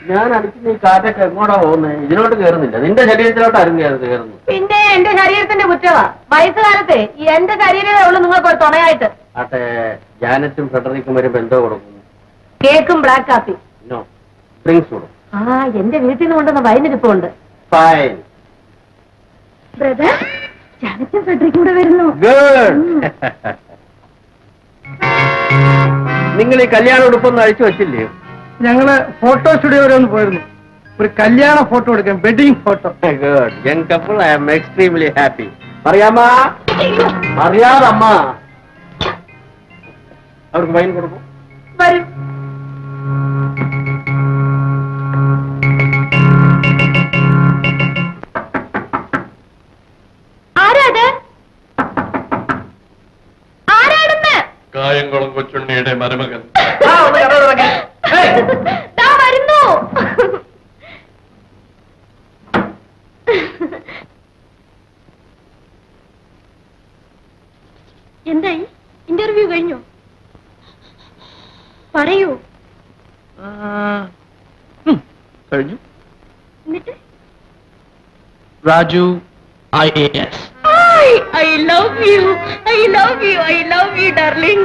ഞാൻ അടിക്കുന്ന ഈ കാറ്റൊക്കെ എങ്ങോട്ടാ പോകുന്നത് ഇതിനോട്ട് കയറുന്നില്ല നിന്റെ ശരീരത്തിലോട്ട് അരുങ്ങി അത് കയറുന്നു പിന്നെ എന്റെ ശരീരത്തിന്റെ കുറ്റവാ വയസ്സുകാലത്തെ ഈ എന്റെ ശരീരമേ ഉള്ളൂ നിങ്ങൾക്ക് ഒരു തുണയായിട്ട് ആട്ടെ ജാനറ്റും ഫെഡറിക്കും വരുമ്പോ എന്തോ കൊടുക്കും കേക്കും ബ്ലാക്ക് കാപ്പി നോ ഡ്രിങ്ക്സ് കൊടുക്കും ആ എന്റെ വീട്ടിൽ നിന്ന് കൊണ്ടുവന്ന വൈനിരിപ്പുണ്ട് ഫൈൻ ബ്രദർ ജാനറ്റും ഫെഡറിക്കും കൂടെ വരുന്നു ഗുഡ് നിങ്ങൾ ഈ കല്യാണ ഉടുപ്പൊന്നും അഴിച്ചു വെച്ചില്ലേ ഞങ്ങള് ഫോട്ടോ സ്റ്റുഡിയോ വരെ ഒന്ന് പോയിരുന്നു ഒരു കല്യാണ ഫോട്ടോ എടുക്കാൻ wedding photo good young couple I am extremely happy അറിയാമ അറിയാതമ്മ അവർക്ക് വൈൻ കൊടുക്കും വരും ആരാത് ആരാണെന്ന് കായംകുളം കൊച്ചുണ്ണിയുടെ മരുമകൻ ദാ വരുന്നു എന്തായി ഇന്റർവ്യൂ കഴിഞ്ഞോ പറയൂ കഴിഞ്ഞു എന്നിട്ട് Raju I A S I love you I love you I love you darling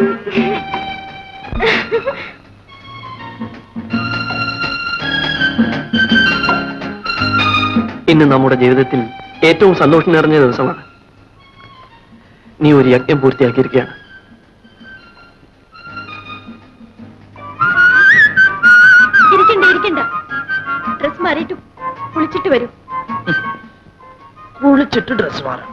ഇന്ന് നമ്മുടെ ജീവിതത്തിൽ ഏറ്റവും സന്തോഷം നിറഞ്ഞ ദിവസമാണ് നീ ഒരു യജ്ഞം പൂർത്തിയാക്കിയിരിക്കുകയാണ് ഇരിക്കണ്ട ഇരിക്കണ്ട ഡ്രസ് മാറിയിട്ട് കുളിച്ചിട്ട് വരൂ കുളിച്ചിട്ട് ഡ്രസ് മാറാം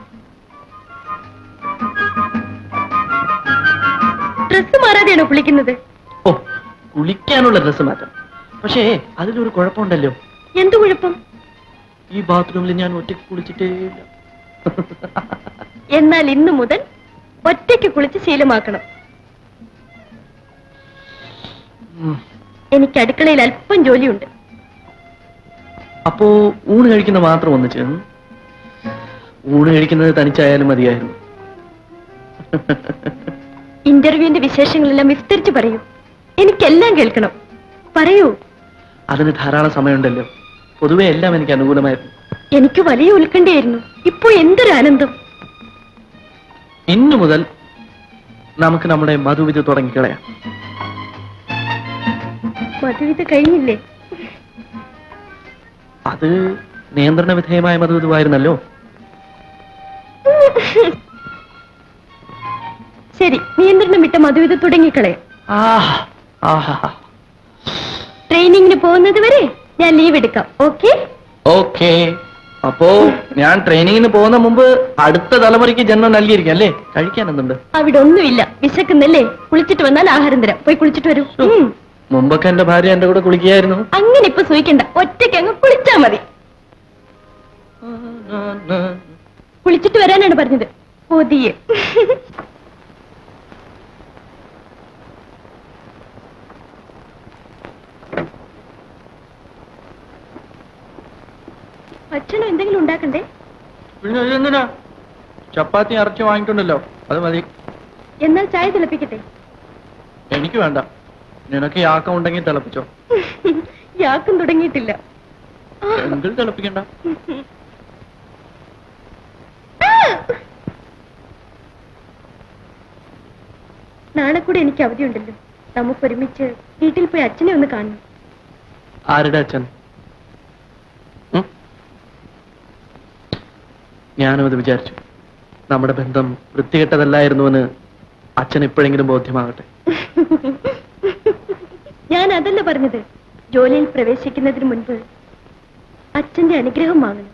ഡ്രസ് മാറാതെയാണോ കുളിക്കുന്നത് ഓ കുളിക്കാനുള്ള ഡ്രസ് മാറ്റാം പക്ഷേ അതിലൊരു കുഴപ്പമുണ്ടല്ലോ എന്തു കുഴപ്പം ഈ ബാത്റൂമിൽ ഞാൻ ഒറ്റയ്ക്ക് കുളിച്ചിട്ടേ ഇല്ല എന്നാൽ ഇന്നു മുതൽ ഒറ്റയ്ക്ക് കുളിച്ച് ശീലമാക്കണം ഉം. എനിക്ക് അടുക്കളയിൽ അല്പം ജോലിയുണ്ട് അപ്പോ ഊണ് കഴിക്കുന്ന മാത്രം ഒന്ന് ചേർന്ന് ഊണ് കഴിക്കുന്നത് തനിച്ചായാലും മതിയായിരുന്നു ഇന്റർവ്യൂവിന്റെ വിശേഷങ്ങളെല്ലാം വിസ്തരിച്ച് പറയൂ എനിക്കെല്ലാം കേൾക്കണം പറയൂ അതിന് ധാരാളം സമയമുണ്ടല്ലോ പൊതുവെ എല്ലാം എനിക്ക് അനുകൂലമായിരുന്നു എനിക്ക് വലിയ ഉത്കണ്ഠയായിരുന്നു ഇപ്പോ എന്തൊരു ആനന്ദം ഇന്നു മുതൽ നമുക്ക് നമ്മുടെ മധുവിധ തുടങ്ങിക്കളയാം മധുവിത് കഴിഞ്ഞില്ലേ അത് നിയന്ത്രണ വിധേയമായ മധുവിധമായിരുന്നല്ലോ ശരി നിയന്ത്രണം വിട്ട മധുവിത് തുടങ്ങിക്കളയാം ആഹ് ആഹാ ട്രെയിനിങ്ങിന് പോകുന്നത് വരെ ഞാൻ ലീവ് എടുക്കാം ഓക്കെ ഓക്കെ അപ്പോ ഞാൻ ട്രെയിനിങ്ങിന് പോകുന്ന മുമ്പ് അടുത്ത തലമുറയ്ക്ക് ജന്മം നൽകിയിരിക്കും അല്ലേ കഴിക്കാൻ എന്തുണ്ട് അവിടെ ഒന്നുമില്ല വിശക്കുന്നല്ലേ കുളിച്ചിട്ട് വന്നാൽ ആഹാരം തരാം പോയി കുളിച്ചിട്ട് വരൂ ഉം. മുമ്പൊക്കെ എന്റെ ഭാര്യ എന്റെ കൂടെ കുളിക്കുകയായിരുന്നു അങ്ങനെ ഇപ്പൊ സൂയിക്കണ്ട ഒറ്റയ്ക്ക് അങ്ങ് കുളിച്ചാ മതി കുളിച്ചിട്ട് വരാനാണ് പറഞ്ഞത് പുതിയ ഭക്ഷണം എന്തെങ്കിലും ഉണ്ടാക്കണ്ടേ പിന്നെ ഇതെന്തിനാ ചപ്പാത്തി ഇറച്ചി വാങ്ങിയിട്ടുണ്ടല്ലോ അത് മതി എന്നാൽ ചായ തിളപ്പിക്കട്ടെ എനിക്ക് വേണ്ട നിനക്ക് യാക്കം ഉണ്ടെങ്കിൽ തിളപ്പിച്ചോ യാക്കും തുടങ്ങിയിട്ടില്ല എങ്കിൽ തിളപ്പിക്കണ്ട നാളെ കൂടെ എനിക്ക് അവധിയുണ്ടല്ലോ നമുക്ക് ഒരുമിച്ച് വീട്ടിൽ പോയി അച്ഛനെ ഒന്ന് കാണണം ആരുടെ അച്ഛൻ ഉം? ഞാനും അത് വിചാരിച്ചു നമ്മുടെ ബന്ധം വൃത്തികെട്ടതല്ലായിരുന്നുവെന്ന് അച്ഛൻ എപ്പോഴെങ്കിലും ബോധ്യമാകട്ടെ ഞാൻ അതല്ല പറഞ്ഞത് ജോലിയിൽ പ്രവേശിക്കുന്നതിന് മുൻപ് അച്ഛന്റെ അനുഗ്രഹം വാങ്ങണം